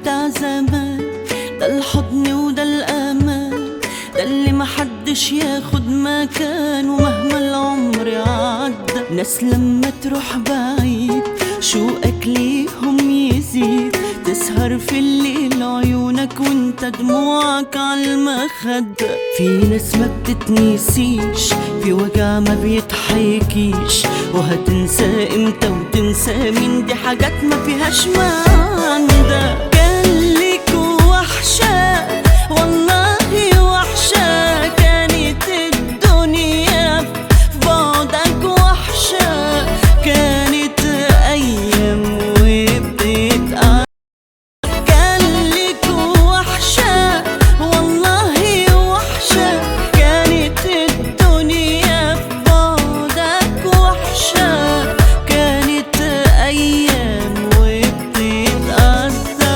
بتاع زمان ده الحضن وده الأمان ده اللي محدش ياخد مكانه مهما العمر عدى ناس لما تروح بعيد شوقك ليهم يزيد تسهر في الليل عيونك وانت دموعك عالمخدة في ناس ما بتتنسيش في وجع ما بيتحيكيش وهتنسى امتى وتنسى مين دي حاجات ما فيهاش معنى كان ليك وحشة والله وحشة كانت الدنيا في بعدك وحشة كانت أيام وبتتقطع كان ليك وحشة والله وحشة كانت الدنيا في بعدك وحشة كانت أيام وبتتقطع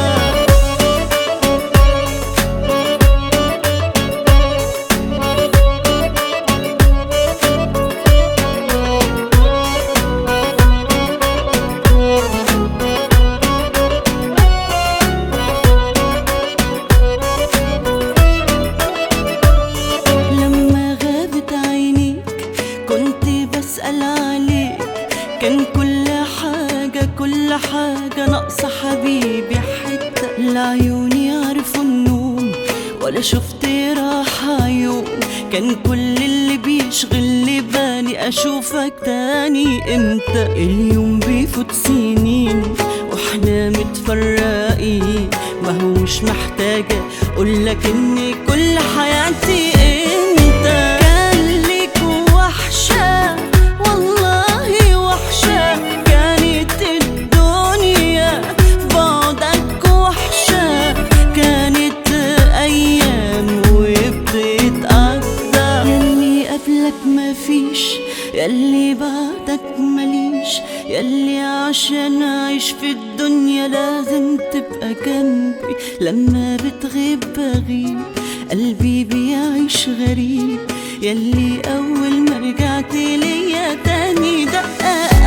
لما غابت عينيك كنت بسأل عليك كان كل حاجة كل حاجة ناقصة حبيبي حتة لا عيوني عرفوا النوم ولا شفت راحة يوم كان كل اللي بيشغل لي بالي أشوفك تاني امتى اليوم بيفوت سنين واحنا متفرقين ما هو مش محتاجة أقولك إن كل حياتي انت كان ليك وحشة والله وحشة كانت الدنيا في بعدك وحشة كانت أيام وبتتقطع ياللي قبلك مفيش ياللي بعدك مليش ياللي عشان أعيش في الدنيا لازم تبقى جنبي لما بتغيب بغيب قلبي بيعيش غريب ياللي أول ما رجعت ليا تاني دقة